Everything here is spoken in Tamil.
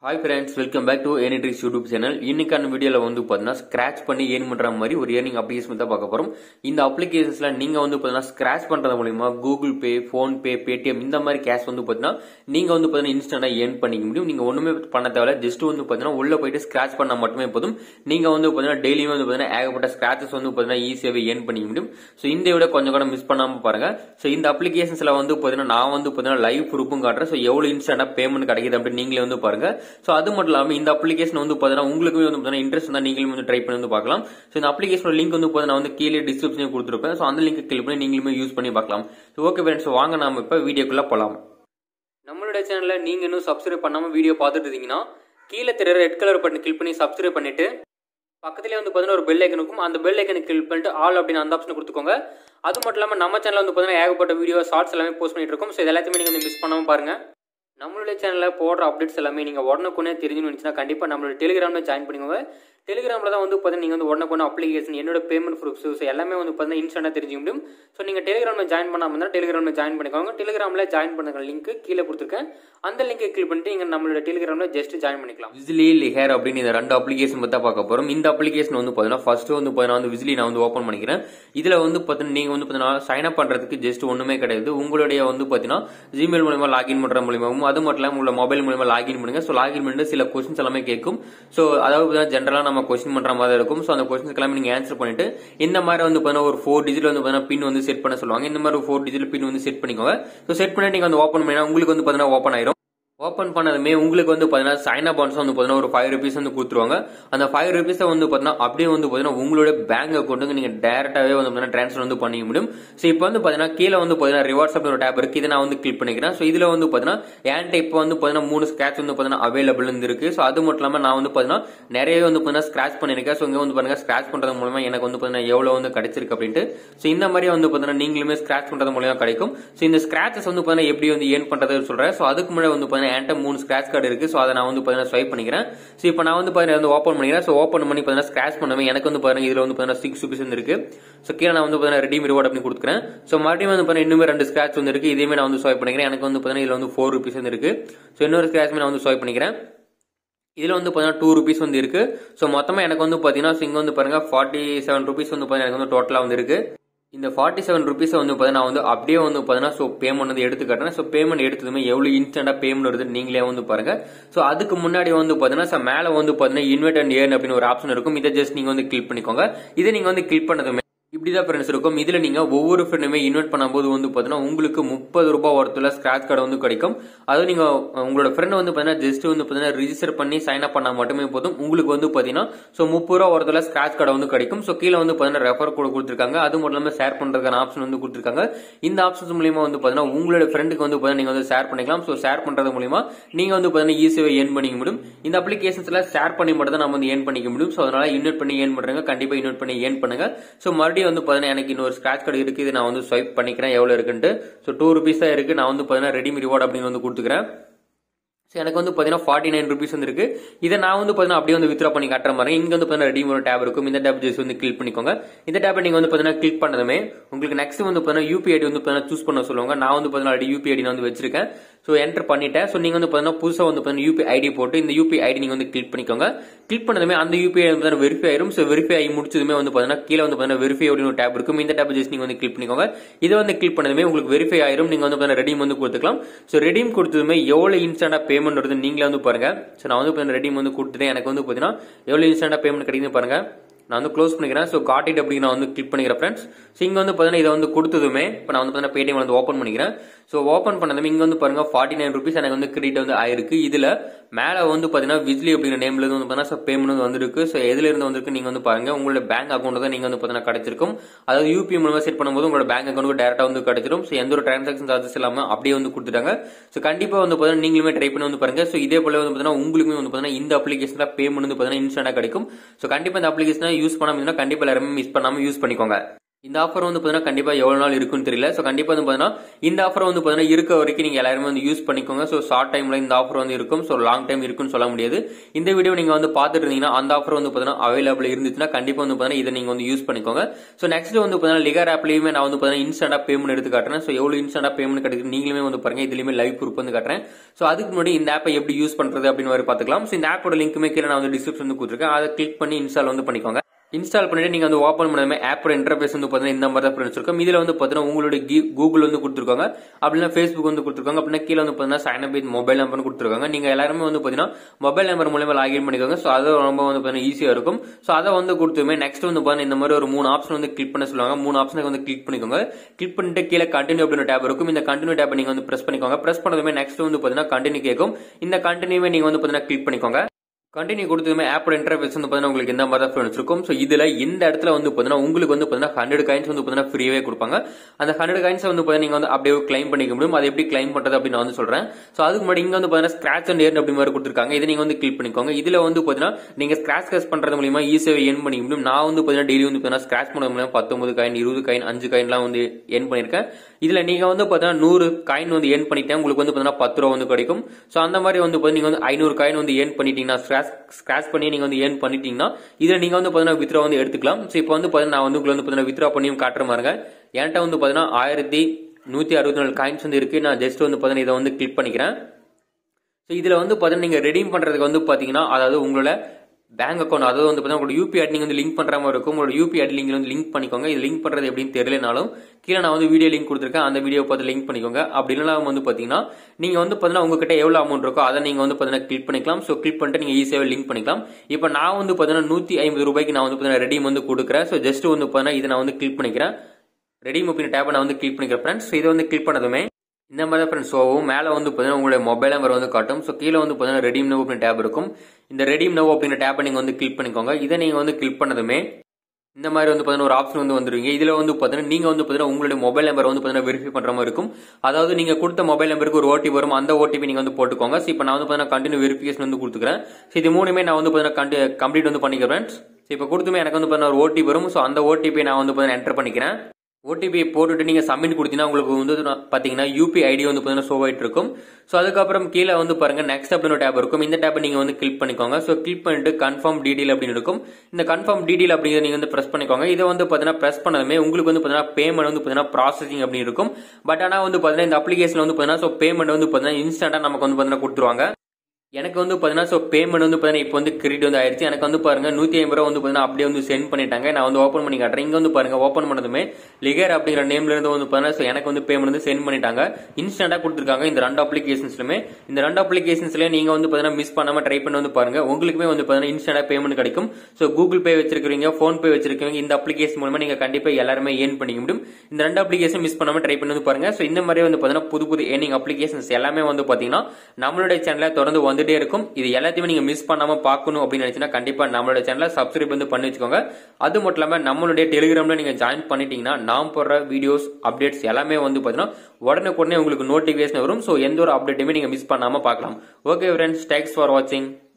hi friends welcome back to Anytricks YouTube channel இன்னைக்கான வீடியோவில் வந்து பார்த்தீங்கன்னா ஸ்க்ராச் பண்ணி ஏர்ன் பண்ணுற மாதிரி ஒரு ஏர்னிங் அப்ளிகேஷன் தான் பார்க்க போகிறோம் இந்த அப்ளிகேஷன்ஸ்ல நீங்கள் வந்து பார்த்தீங்கன்னா ஸ்க்ராச் பண்ணுறது மூலியமா Google Pay PhonePe Paytm இந்த மாதிரி கேஷ் வந்து பார்த்தீங்கன்னா நீங்கள் வந்து பார்த்தீங்கன்னா இன்ஸ்டன்டாக ஏர்ன் பண்ணிக்க முடியும் நீங்கள் ஒன்றுமே பண்ண தேவையில்ல ஜஸ்ட் வந்து பார்த்தீங்கன்னா உள்ள போயிட்டு ஸ்க்ராச் பண்ணால் மட்டுமே போதும் நீங்கள் வந்து பார்த்தீங்கன்னா டெய்லியும் வந்து பார்த்தீங்கன்னா ஏகப்பட்ட ஸ்க்ராச்சஸ் வந்து பார்த்தீங்கன்னா ஈஸியாகவே ஏர்ன் பண்ணிக்க முடியும் ஸோ இந்த விட கொஞ்சம் கூட மிஸ் பண்ணாமல் பாருங்க ஸோ இந்த அப்ளிகேஷன்ஸ்ல வந்து பார்த்தீங்கன்னா நான் வந்து பார்த்தீங்கன்னா லைவ் ப்ரூஃபும் காட்டுறேன் ஸோ எவ்வளோ இன்ஸ்டன்டாக பேமெண்ட் கிடைக்குது அப்படின்னு நீங்களே வந்து பாருங்க ஸோ அது மட்டும் இல்லாமல் இந்த அப்ளிகேஷன் வந்து பார்த்தீங்கன்னா உங்களுக்குமே வந்து பார்த்தீங்கன்னா இன்ட்ரெஸ்ட் தான் நீங்களும் வந்து ட்ரை பண்ணி வந்து பார்க்கலாம் ஸோ இந்த அப்ளிகேஷனோட லிங்க் வந்து பார்த்தீங்கன்னா வந்து கீழே டிஸ்கிரிப்ஷனே கொடுத்துருப்பேன் ஸோ அந்த லிங்க் கிளிக் பண்ணி நீங்களுமே யூஸ் பண்ணி பார்க்கலாம் ஸோ ஓகே ஃப்ரெண்ட்ஸ் வாங்க நாம இப்போ வீடியோக்குள்ள போகலாம் நம்மளுடைய சேனலில் நீங்கள் இன்னும் சப்ஸ்கிரைப் பண்ணாமல் வீடியோ பார்த்துட்டு இருந்தீங்கன்னா கீழே தெரிய ரெட் கலர் பட்டன் கிளிக் பண்ணி சப்ஸ்கிரைப் பண்ணிட்டு பக்கத்துலேயே வந்து பார்த்தீங்கன்னா ஒரு பெல் ஐக்கன் இருக்கும் அந்த பெல் ஐக்கனை கிளிக் பண்ணிட்டு ஆல் அப்படின்னு அந்த ஆப்ஷன் கொடுத்துக்கோங்க அது மட்டும் இல்லாமல் நம்ம சேனலில் வந்து பார்த்தீங்கன்னா ஏகப்பட்ட வீடியோ ஷார்ட்ஸ் எல்லாமே போஸ்ட் பண்ணிட்டு இருக்கோம் ஸோ இது எல்லாத்தையுமே நீங்கள் வந்து மிஸ் பண்ணாமல் பாருங்க நம்மளுடைய சேனலில் போடுற அப்டேட்ஸ் எல்லாமே நீங்கள் உடனுக்குனே தெரிஞ்சுன்னு நினச்சினா கண்டிப்பாக நம்மளோட டெலிகிராமில் ஜாயின் பண்ணிக்கோங்க டெலிகிராமில் தான் வந்து பார்த்தீங்கன்னா நீங்கள் வந்து உடனுக்குன அப்ளிகேஷன் என்னோட பேமெண்ட் ப்ரூஃப்ஸ் ஸோ எல்லாமே வந்து பார்த்தீங்கன்னா இன்ஸ்டன்ட்டாக தெரிஞ்சுக்க முடியும் ஸோ நீங்கள் டெலிகிராமில் ஜாயின் பண்ணாமல் இருந்தால் டெலிகிராமில் ஜாயின் பண்ணிக்கோங்க டெலிகிராமில் ஜாயின் பண்ணுற லிங்க் கீழே கொடுத்துருக்கேன் அந்த லிங்கை கிளிக் பண்ணிட்டு நீங்கள் நம்மளோட டெலிகிராமில் ஜஸ்ட் ஜாயின் பண்ணிக்கலாம் விசிலி லிஹேர் அப்படின்னு இந்த ரெண்டு அப்ளிகேஷன் பற்றி பார்க்க போகிறோம் இந்த அப்ளிகேஷன் வந்து பார்த்தீங்கன்னா ஃபர்ஸ்ட் வந்து பார்த்தீங்கன்னா வந்து விசிலி நான் வந்து ஓப்பன் பண்ணிக்கிறேன் இதில் வந்து பார்த்தீங்கன்னா நீங்கள் வந்து பார்த்தீங்கன்னா சைன் அப் பண்ணுறதுக்கு ஜஸ்ட் ஒன்றுமே கிடையாது உங்களுடைய வந்து பார்த்தீங்கன்னா ஜிமெயில் மூலமா லாகின் பண்ணுற மூலியமாகவும் அது மட்டும் இல்லாமல் உங்களோட மொபைல் மூலமா லாகின் பண்ணுங்க ஸோ லாகின் பண்ணிட்டு சில கொஸ்டின்ஸ் எல்லாமே கேட்கும் ஸோ அதாவது ஜென்ரலாக நம்ம கொஸ்டின் பண்ணுற மாதிரி இருக்கும் ஸோ அந்த கொஸ்டின்ஸ் எல்லாமே நீங்கள் ஆன்சர் பண்ணிட்டு இந்த மாதிரி வந்து பார்த்தீங்கன்னா ஒரு ஃபோர் டிஜிட் வந்து பார்த்தீங்கன்னா பின் வந்து செட் பண்ண சொல்லுவாங்க இந்த மாதிரி ஒரு ஃபோர் டிஜிட் பின் வந்து செட் பண்ணிக்கோங்க ஸோ செட் பண்ணிட்டு நீங்கள் வந்து ஓப்பன் பண்ணினா உங்களுக்கு வந்து பார்த்தீங்கன்னா ஓப்பன் ஆயிரும் ஓப்பன் பண்ணதுமே உங்களுக்கு வந்து பார்த்தீங்கன்னா சைன் அப் பான்ஸ் வந்து பார்த்தீங்கன்னா ஒரு ஃபைவ் ருபீஸ் வந்து கொடுத்துருவாங்க அந்த ஃபைவ் ருபீஸை வந்து பார்த்தீங்கன்னா அப்படியே வந்து பார்த்தீங்கன்னா உங்களோட பேங்க் அக்கௌண்ட்டுக்கு நீங்கள் டேரெக்டாகவே வந்து பார்த்தீங்கன்னா ட்ரான்ஸ்ஃபர் வந்து பண்ணிக்க முடியும் ஸோ இப்போ வந்து பார்த்தீங்கன்னா கீழே வந்து பார்த்தீங்கன்னா ரிவார்ட்ஸ் அப்படின்னு ஒரு டேப் இருக்கு இதை நான் வந்து கிளிக் பண்ணிக்கிறேன் ஸோ இதில் வந்து பார்த்தீங்கன்னா என்கிட்ட இப்போ வந்து பார்த்தீங்கன்னா மூணு ஸ்க்ராட்ச் வந்து பார்த்தீங்கன்னா அவைலபிள் இருக்கு ஸோ அது மட்டும் இல்லாமல் நான் வந்து பார்த்தீங்கன்னா நிறைய வந்து பார்த்தீங்கன்னா ஸ்க்ராச் பண்ணியிருக்கேன் ஸோ இங்கே வந்து பாருங்க ஸ்க்ராச் பண்ணுறது மூலமா எனக்கு வந்து பார்த்தீங்கன்னா எவ்வளோ வந்து கிடைச்சிருக்கு அப்படின்ட்டு ஸோ இந்த மாதிரி வந்து பார்த்தீங்கன்னா நீங்களுமே ஸ்க்ராச் பண்ணுறது மூலமா கிடைக்கும் ஸோ இந்த ஸ்க்ராச்சஸ் வந்து பார்த்தீங்கன்னா எப்படி வந்து ஏன் பண்ணுறது சொல்கிறேன் ஸோ அதுக்கு முன்னாடி வந்து பார்த்தீங்கன்னா என்கிட்ட மூணு ஸ்க்ராச் கார்டு இருக்கு ஸோ அதை நான் வந்து பார்த்தீங்கன்னா ஸ்வைப் பண்ணிக்கிறேன் ஸோ இப்போ நான் வந்து பார்த்தீங்கன்னா வந்து ஓப்பன் பண்ணிக்கிறேன் ஸோ ஓப்பன் பண்ணி பார்த்தீங்கன்னா ஸ்க்ராச் பண்ணுவேன் எனக்கு வந்து பாருங்க இதில் வந்து பார்த்தீங்கன்னா சிக்ஸ் ருபீஸ் இருக்கு ஸோ கீழே நான் வந்து பார்த்தீங்கன்னா ரெடி ரிவார்ட் அப்படின்னு கொடுக்குறேன் ஸோ மறுபடியும் வந்து பார்த்தீங்கன்னா இன்னுமே ரெண்டு ஸ்க்ராச் வந்து இருக்கு இதேமே நான் வந்து ஸ்வைப் பண்ணிக்கிறேன் எனக்கு வந்து பார்த்தீங்கன்னா இதில் வந்து ஃபோர் ருபீஸ் வந்து இருக்கு ஸோ இன்னொரு ஸ்க்ராச் நான் வந்து ஸ்வைப் பண்ணிக்கிறேன் இதில் வந்து பார்த்தீங்கன்னா டூ ருபீஸ் வந்து இருக்கு ஸோ மொத்தமாக எனக்கு வந்து பார்த்தீங்கன்னா இங்கே வந்து பாருங்க ஃபார்ட்டி செவன் ருபீஸ் வந்து பார்த்தீங்கன்னா எனக்கு வந்து டோட்டலாக வந்து இருக்கு இந்த ஃபார்ட்டி செவன் ருபீஸை வந்து பார்த்தீங்கன்னா நான் வந்து அப்படியே வந்து பார்த்தீங்கன்னா ஸோ பேமெண்ட் வந்து எடுத்து கட்டுறேன் ஸோ பேமெண்ட் எடுத்ததுமே எவ்வளோ இன்ஸ்டன்டாக பேமெண்ட் வருது நீங்களே வந்து பாருங்க ஸோ அதுக்கு முன்னாடி வந்து பார்த்தீங்கன்னா ஸோ மேலே வந்து பார்த்தீங்கன்னா இன்வெர்ட் அண்ட் ஏர்ன் அப்படின்னு ஒரு ஆப்ஷன் இருக்கும் இதை ஜஸ்ட் நீங்கள் வந்து கிளிக் பண்ணிக்கோங்க இதை நீங்கள் வந்து கிளிக் பண்ணதுமே இப்படிதான் ஃப்ரெண்ட்ஸ் இருக்கும் இதுல நீங்க ஒவ்வொரு ஃப்ரெண்டுமே இன்வெர்ட் பண்ணும்போது வந்து பாத்தீங்கன்னா உங்களுக்கு முப்பது ரூபாய் ஒருத்துல ஸ்கிராச் கார்டு வந்து கிடைக்கும் அது நீங்க உங்களோட ஃப்ரெண்ட் வந்து பாத்தீங்கன்னா ஜஸ்ட் வந்து பாத்தீங்கன்னா ரிஜிஸ்டர் பண்ணி சைன் அப் பண்ணா மட்டுமே போதும் உங்களுக்கு வந்து பாத்தீங்கன்னா சோ முப்பது ரூபா ஒருத்துல ஸ்கிராச் கார்டு வந்து கிடைக்கும் சோ கீழே வந்து பாத்தீங்கன்னா ரெஃபர் கூட கொடுத்துருக்காங்க அது மட்டும் இல்லாம ஷேர் பண்றதுக்கான ஆப்ஷன் வந்து கொடுத்துருக்காங்க இந்த ஆப்ஷன்ஸ் மூலியமா வந்து பாத்தீங்கன்னா உங்களோட ஃப்ரெண்டுக்கு வந்து பாத்தீங்கன்னா நீங்க வந்து ஷேர் பண்ணிக்கலாம் சோ ஷேர் பண்றது மூலியமா நீங்க வந்து பாத்தீங்கன்னா ஈஸியாக ஏர்ன் பண்ணிக்க முடியும் இந்த அப்ளிகேஷன்ஸ்ல ஷேர் பண்ணி மட்டும் தான் நம்ம வந்து ஏர்ன் பண்ணிக்க முடியும் சோ அதனால இன்வெர்ட் பண்ணி ஏர்ன் பண்றாங்க கண்டிப்பா இன்வெர்ட் பண்ணி ஏர்ன் பண்ணுங்க சோ மறுபடியும் வந்து பாத்தீங்கன்னா எனக்கு இன்னொரு ஸ்கிராச் கார்டு இருக்கு இது நான் வந்து ஸ்வைப் பண்ணிக்கிறேன் எவ்வளவு இருக்குன்ட்டு ஸோ டூ ருபீஸ் தான் இருக்கு நான் வந்து பாத்தீங்கன்னா ரெடிமி ரிவார்ட் அப்படின்னு வந்து கொடுத்துக்கிறேன் ஸோ எனக்கு வந்து பார்த்தீங்கன்னா ஃபார்ட்டி நைன் ருபீஸ் வந்து இருக்கு இதை நான் வந்து பார்த்தீங்கன்னா அப்படியே வந்து வித்ரா பண்ணி காட்டுற மாதிரி இங்க வந்து பார்த்தீங்கன்னா ரெடி ஒரு டேப் இருக்கும் இந்த டேப் ஜஸ்ட் வந்து கிளிக் பண்ணிக்கோங்க இந்த டேப் நீங்க வந்து பார்த்தீங்கன்னா கிளிக் பண்ணதுமே உங்களுக்கு நெக்ஸ்ட் வந்து பார்த்தீங்கன்னா யூபி ஐடி வந்து பார்த்தீங்கன்னா சூஸ் பண்ண சொல்லுவாங்க நான் வந்து பார்த்தீங்கன்னா யூபி ஐடி வந்து வச்சிருக்கேன் ஸோ என்டர் பண்ணிட்டேன் ஸோ நீங்க வந்து பார்த்தீங்கன்னா புதுசாக வந்து பார்த்தீங்கன்னா யூபி ஐடி போட்டு இந்த யூபி ஐடி நீங்க வந்து கிளிக் பண்ணிக்கோங்க கிளிக் பண்ணதுமே அந்த யூபிஐ வந்து வெரிஃபை ஆயிரும் ஸோ வெரிஃபை ஆகி முடிச்சதுமே வந்து பார்த்தீங்கன்னா கீழே வந்து பார்த்தீங்கன்னா வெரிஃபை அப்படின்னு ஒரு டேப் இருக்கும் இந்த டேப் ஜஸ்ட் நீங்க வந்து கிளிக் பண்ணிக்கோங்க இதை வந்து கிளிக் பண்ணதுமே உங்களுக்கு வெரிஃபை ஆயிரும் நீங்க வந்து பார்த்தீங்கன்னா ரெடீம் வந்து கொடுத்துக்கலாம் ஸோ ரெடீம் கொடுத்ததுமே எவ்வளவு இன்ஸ்டன்டா பேமெண்ட் வருது நீங்களே வந்து பாருங்க ஸோ நான் வந்து ரெடீம் வந்து கொடுத்துட்டேன் எனக்கு வந்து பார்த்தீங்கன்னா எவ்வளவு இன்ஸ்டன்டா பேமெண்ட் கிடைக்குது பாருங்க நான் வந்து க்ளோஸ் பண்ணிக்கிறேன் ஸோ காட் இட் அப்படின்னு நான் வந்து கிளிக் பண்ணிக்கிறேன் ஃப்ரெண்ட்ஸ் ஸோ இங்கே வந்து பார்த்தீங்கன்னா இதை வந்து கொடுத்ததுமே இப்போ நான் வந்து பார்த்தீங்கன்னா பேடிஎம் வந்து ஓப்பன் பண்ணிக்கிறேன் ஸோ ஓப்பன் பண்ணதுமே இங்கே வந்து பாருங்க ஃபார்ட்டி நைன் ருபீஸ் எனக்கு வந்து கிரெடிட் வந்து ஆயிருக்கு இதில் மேலே வந்து பார்த்தீங்கன்னா விஜ்லி அப்படிங்கிற நேம்ல இருந்து வந்து பார்த்தீங்கன்னா பேமெண்ட் வந்து வந்திருக்கு ஸோ எதுல இருந்து வந்திருக்கு நீங்கள் வந்து பாருங்க உங்களோட பேங்க் அக்கௌண்ட் தான் நீங்கள் வந்து பார்த்தீங்கன்னா கிடைச்சிருக்கும் அதாவது யூபி மூலமாக செட் பண்ணும்போது உங்களோட பேங்க் அக்கௌண்ட் டேரக்டாக வந்து கிடைச்சிரும் ஸோ எந்த ஒரு டிரான்சாக்ஷன் சார்ஜஸ் இல்லாமல் அப்படியே வந்து கொடுத்துட்டாங்க ஸோ கண்டிப்பாக வந்து பார்த்தீங்கன்னா நீங்களுமே ட்ரை பண்ணி வந்து பாருங்க ஸோ இதே போல வந்து பார்த்தீங்கன்னா உங்களுக்குமே வந்து பார்த்தீங்கன்னா இந்த அப்ளிகேஷனில் பேமெண்ட் வந்து பார்த்தீங்கன்னா இன்ஸ்டன்டாக கிடைக்கும் ஸோ கண்டிப்பாக இந்த அப்ளிகேஷனை யூஸ் பண்ணாமல் கண்டிப்பாக எல்லாருமே மிஸ் பண்ணாமல் யூஸ் பண்ணிக்கோங்க இந்த ஆஃபர் வந்து பார்த்தீங்கன்னா கண்டிப்பாக எவ்வளோ நாள் இருக்குன்னு தெரியல ஸோ கண்டிப்பாக வந்து பார்த்தீங்கன்னா இந்த ஆஃபர் வந்து பார்த்தீங்கன்னா இருக்க வரைக்கும் நீங்கள் எல்லாருமே வந்து யூஸ் பண்ணிக்கோங்க ஸோ ஷார்ட் டைமில் இந்த ஆஃபர் வந்து இருக்கும் ஸோ லாங் டைம் இருக்குன்னு சொல்ல முடியாது இந்த வீடியோ நீங்கள் வந்து பார்த்துட்டு இருந்தீங்கன்னா அந்த ஆஃபர் வந்து பார்த்தீங்கன்னா அவைலபிள் இருந்துச்சுன்னா கண்டிப்பாக வந்து பார்த்தீங்கன்னா இதை நீங்கள் வந்து யூஸ் பண்ணிக்கோங்க ஸோ நெக்ஸ்ட் வந்து பார்த்தீங்கன்னா லிகர் ஆப்லையுமே நான் வந்து பார்த்தீங்கன்னா இன்ஸ்டன்டாக பேமெண்ட் எடுத்து காட்டுறேன் ஸோ எவ்வளோ இன்ஸ்டன்டாக பேமெண்ட் கிடைக்குது நீங்களுமே வந்து பாருங்க இதுலையுமே லைவ் ப்ரூஃப் வந்து காட்டுறேன் ஸோ அதுக்கு முன்னாடி இந்த ஆப்பை எப்படி யூஸ் பண்ணுறது அப்படின்னு வரை பார்த்துக்கலாம் ஸோ இந்த ஆப்போட லிங்க்குமே கீழே நான் வந்து டிஸ்கிரிப்ஷன் வந்து கொடுத்துருக்கேன் அதை கிளிக் பண்ணி இன்ஸ்டால் வந்து பண்ணிக்கோங்க இன்ஸ்டால் பண்ணிட்டு நீங்க வந்து ஓப்பன் பண்ணாம ஆப்போட இன்டர்ஃபேஸ் வந்து பாத்தீங்கன்னா இந்த மாதிரி தான் ஃப்ரெண்ட்ஸ் இருக்கும் இதுல வந்து பாத்தீங்கன்னா உங்களுடைய கூகுள் வந்து கொடுத்துருக்காங்க அப்படின்னா ஃபேஸ்புக் வந்து கொடுத்துருக்காங்க அப்படின்னா கீழே வந்து பாத்தீங்கன்னா sign up with mobile number கொடுத்துருக்காங்க நீங்க எல்லாருமே வந்து பாத்தீங்கன்னா மொபைல் நம்பர் மூலமா லாகின் பண்ணிக்கோங்க ஸோ அது ரொம்ப வந்து பாத்தீங்கன்னா ஈஸியா இருக்கும் ஸோ அதை வந்து கொடுத்துமே நெக்ஸ்ட் வந்து பாத்தீங்கன்னா இந்த மாதிரி ஒரு மூணு ஆப்ஷன் வந்து கிளிக் பண்ண சொல்லுவாங்க மூணு ஆப்ஷனுக்கு வந்து கிளிக் பண்ணிக்கோங்க கிளிக் பண்ணிட்டு கீழே கண்டினியூ அப்படின்னு டேப் இருக்கும் இந்த கண்டினியூ டேப் நீங்க வந்து பிரஸ் பண்ணிக்கோங்க பிரஸ் பண்ணதுமே நெக்ஸ்ட் வந்து பாத்தீங்கன்னா கண்டினியூ கேட்கும் இந்த கண்டினியூவே நீங்க வந்து பாத்தீங்கன்னா கிளிக் பண்ணிக்கோங்க கண்டினியூ கொடுத்ததுமே ஆப்போட இன்டர்ஃபேஸ் வந்து பார்த்தீங்கன்னா உங்களுக்கு இந்த மாதிரி தான் ஃப்ரெண்ட்ஸ் இருக்கும் ஸோ இதில் இந்த இடத்துல வந்து பார்த்தீங்கன்னா உங்களுக்கு வந்து பார்த்தீங்கன்னா ஹண்ட்ரட் காயின்ஸ் வந்து பார்த்தீங்கன்னா ஃப்ரீயாவே கொடுப்பாங்க அந்த ஹண்ட்ரட் காயின்ஸ் வந்து பார்த்தீங்கன்னா நீங்கள் வந்து அப்படியே கிளைம் பண்ணிக்க முடியும் அதை எப்படி கிளைம் பண்ணுறது அப்படின்னு நான் வந்து சொல்கிறேன் ஸோ அதுக்கு முன்னாடி இங்கே வந்து பார்த்தீங்கன்னா ஸ்கிராச் அண்ட் ஏர்ன் அப்படி மாதிரி கொடுத்துருக்காங்க இதை நீங்கள் வந்து கிளிக் பண்ணிக்கோங்க இதில் வந்து பார்த்தீங்கன்னா நீங்கள் ஸ்கிராச் கேஸ் பண்ணுறது மூலியமா ஈஸியாக ஏர்ன் பண்ணிக்க முடியும் நான் வந்து பார்த்தீங்கன்னா டெய்லி வந்து பார்த்தீங்கன்னா ஸ்கிராச் பண்ண மூலியமா பத்தொன்பது காயின் இருபது காயின் அஞ்சு காயின்லாம் வந்து ஏர்ன் பண்ணியிருக்கேன் இதில் நீங்கள் வந்து பார்த்தீங்கன்னா நூறு காயின் வந்து ஏர்ன் பண்ணிட்டேன் உங்களுக்கு வந்து பார்த்தீங்கன்னா பத்து ரூபா வந்து கிடைக்கும் ஸோ அந்த மாதிரி வந்து பார்த்தீங்கன்னா நீங்கள் வந்து ஐநூறு காயின் வந்து ஏர்ன் பண்ணிட்டீங்கன்னா ஸ்கிராச் ஸ்கிராச் பண்ணி நீங்க வந்து ஏர்ன் பண்ணிட்டீங்கன்னா இதுல நீங்க வந்து பாத்தீங்கன்னா வித்ரா வந்து எடுத்துக்கலாம் ஸோ இப்போ வந்து பாத்தீங்கன்னா நான் வந்து உங்களுக்கு வந்து பாத்தீங்கன்னா வித்ரா பண்ணியும் காட்டுற மாதிரிங்க என்கிட்ட வந்து பாத்தீங்கன்னா ஆயிரத்தி நூத்தி அறுபத்தி நாலு காயின்ஸ் வந்து இருக்கு நான் ஜஸ்ட் வந்து பாத்தீங்கன்னா இதை வந்து கிளிக் பண்ணிக்கிறேன் ஸோ இதுல வந்து பாத்தீங்கன்னா நீங்க ரெடீம் பண்றதுக்கு வந்து பாத்தீங்கன்னா அதாவது உங்களோட பேங்க் அக்கௌண்ட் அதாவது வந்து பார்த்தீங்கன்னா உங்களோட யூபி ஐடி வந்து லிங்க் பண்ற மாதிரி இருக்கும் உங்களோட யூபி ஐடி லிங்க் வந்து லிங்க் பண்ணிக்கோங்க இது லிங்க் பண்றது எப்படின்னு தெரியலனாலும் கீழே நான் வந்து வீடியோ லிங்க் கொடுத்துருக்கேன் அந்த வீடியோ பார்த்து லிங்க் பண்ணிக்கோங்க அப்படி இல்லைனா வந்து பார்த்தீங்கன்னா நீங்க வந்து பார்த்தீங்கன்னா உங்ககிட்ட எவ்வளவு அமௌண்ட் இருக்கோ அதை நீங்க வந்து பார்த்தீங்கன்னா கிளிக் பண்ணிக்கலாம் ஸோ கிளிக் பண்ணிட்டு நீங்க ஈஸியாக லிங்க் பண்ணிக்கலாம் இப்போ நான் வந்து பார்த்தீங்கன்னா நூத்தி ஐம்பது ரூபாய்க்கு நான் வந்து பார்த்தீங்கன்னா ரெடீம் வந்து கொடுக்குறேன் ஸோ ஜஸ்ட் வந்து பார்த்தீங்கன்னா இதை நான் வந்து கிளிக் பண்ணிக்கிறேன் ரெடீம் அப்படின்னு டேப்பை நான் வந்து கிளிக் பண்ணிக்கிறேன் ஃப்ரெண்ட்ஸ் இதை வந்து கிளிக் பண்ணதுமே இந்த மாதிரி ஃப்ரெண்ட்ஸ் ஆகும் மேலே வந்து பார்த்தீங்கன்னா உங்களுடைய மொபைல் நம்பர் வந்து காட்டும் ஸோ கீழே வந்து பார்த்தீங்கன்னா ரெடீம் நவ் அப்படின்னு டேப் இருக்கும் இந்த ரெடீம் நவ் அப்படின்ற டேப்பை நீங்கள் வந்து கிளிக் பண்ணிக்கோங்க இதை நீங்கள் வந்து கிளிக் பண்ணதுமே இந்த மாதிரி வந்து பார்த்தீங்கன்னா ஒரு ஆப்ஷன் வந்து வந்துருவீங்க இதில் வந்து பார்த்தீங்கன்னா நீங்கள் வந்து பார்த்தீங்கன்னா உங்களுடைய மொபைல் நம்பர் வந்து பார்த்தீங்கன்னா வெரிஃபை பண்ணுற மாதிரி இருக்கும் அதாவது நீங்கள் கொடுத்த மொபைல் நம்பருக்கு ஒரு ஓடிபி வரும் அந்த ஓடிபி நீங்கள் வந்து போட்டுக்கோங்க ஸோ இப்போ நான் வந்து பார்த்தீங்கன்னா கண்டினியூ வெரிஃபிகேஷன் வந்து கொடுத்துக்கிறேன் ஸோ இது மூணுமே நான் வந்து பார்த்தீங்கன்னா கம்ப்ளீட் வந்து பண்ணிக்கிறேன் ஸோ இப்போ கொடுத்துமே எனக்கு வந்து பார்த்தீங்கன்னா ஒரு ஓடிபி வரும் ஸோ அந்த ஓடிபி நான் வந்து பார்த்தீங்கன்னா என்டர் பண்ணிக்கிறேன் ஓடிபி போட்டுட்டு நீங்க சப்மிட் கொடுத்தீங்கன்னா உங்களுக்கு வந்து பாத்தீங்கன்னா யூபி ஐடி வந்து பாத்தீங்கன்னா ஷோ ஆயிட்டு இருக்கும் ஸோ அதுக்கப்புறம் கீழே வந்து பாருங்க நெக்ஸ்ட் அப்படின்னு டேப் இருக்கும் இந்த டேப் நீங்க வந்து கிளிக் பண்ணிக்கோங்க ஸோ கிளிக் பண்ணிட்டு கன்ஃபார்ம் டீடெயில் அப்படின்னு இருக்கும் இந்த கன்ஃபார்ம் டீடெயில் அப்படிங்கிறத நீங்க வந்து பிரஸ் பண்ணிக்கோங்க இதை வந்து பாத்தீங்கன்னா பிரஸ் பண்ணதுமே உங்களுக்கு வந்து பாத்தீங்கன்னா பேமெண்ட் வந்து பாத்தீங்கன்னா ப்ராசஸிங் அப்படின்னு இருக்கும் பட் ஆனா வந்து பாத்தீங்கன்னா இந்த அப்ளிகேஷன் வந்து பாத்தீங்கன்னா ஸோ பேமெண்ட் வந்து பாத்தீங்கன்னா இன்ஸ்டன்டா நமக்கு வந்து பாத்தீங்கன்னா கொடுத்துருவாங்க எனக்கு வந்து பாத்தீங்கன்னா ஸோ பேமெண்ட் வந்து பாத்தீங்கன்னா இப்போ வந்து கிரெடிட் வந்து ஆயிடுச்சு எனக்கு வந்து பாருங்க நூத்தி ஐம்பது ரூபா வந்து பாத்தீங்கன்னா அப்படியே வந்து சென்ட் பண்ணிட்டாங்க நான் வந்து ஓப்பன் பண்ணி காட்டுறேன் இங்க வந்து பாருங்க ஓப்பன் பண்ணதுமே லிகர் அப்படிங்கிற நேம்ல இருந்து வந்து பாத்தீங்கன்னா ஸோ எனக்கு வந்து பேமெண்ட் வந்து சென்ட் பண்ணிட்டாங்க இன்ஸ்டன்டா கொடுத்துருக்காங்க இந்த ரெண்டு அப்ளிகேஷன்ஸ்லுமே இந்த ரெண்டு அப்ளிகேஷன்ஸ்ல நீங்க வந்து பாத்தீங்கன்னா மிஸ் பண்ணாம ட்ரை பண்ணி வந்து பாருங்க உங்களுக்குமே வந்து பாத்தீங்கன்னா இன்ஸ்டன்டா பேமெண்ட் கிடைக்கும் ஸோ கூகுள் பே வச்சிருக்கீங்க போன் பே வச்சிருக்கீங்க இந்த அப்ளிகேஷன் மூலமா நீங்க கண்டிப்பா எல்லாருமே ஏர்ன் பண்ணிக்க முடியும் இந்த ரெண்டு அப்ளிகேஷன் மிஸ் பண்ணாம ட்ரை பண்ணி வந்து பாருங்க ஸோ இந்த மாதிரி வந்து பாத்தீங்கன்னா புது புது ஏர்னிங் அப்ளிகேஷன்ஸ் எல்லாமே வந்து பாத்தீங்கன்னா நம்மளுடைய சேனல்ல தொடர்ந்து வந்துட்டே இருக்கும் இது எல்லாத்தையுமே நீங்க மிஸ் பண்ணாம பார்க்கணும் அப்படின்னு நினைச்சீங்கன்னா கண்டிப்பா நம்மளோட சேனலை சப்ஸ்கிரைப் வந்து பண்ணி வச்சுக்கோங்க அது மட்டும் இல்லாம நம்மளுடைய டெலிகிராம்ல நீங்க ஜாயின் பண்ணிட்டீங்கன்னா நாம் போடுற வீடியோஸ் அப்டேட்ஸ் எல்லாமே வந்து பாத்தீங்கன்னா உடனுக்குடனே உங்களுக்கு நோட்டிபிகேஷன் வரும் ஸோ எந்த ஒரு அப்டேட்டுமே நீங்க மிஸ் பண்ணாம பார்க்கலாம் ஓகே ஃப்ரெண்ட்ஸ் தேங்க்ஸ் ஃபார் வாட்சிங்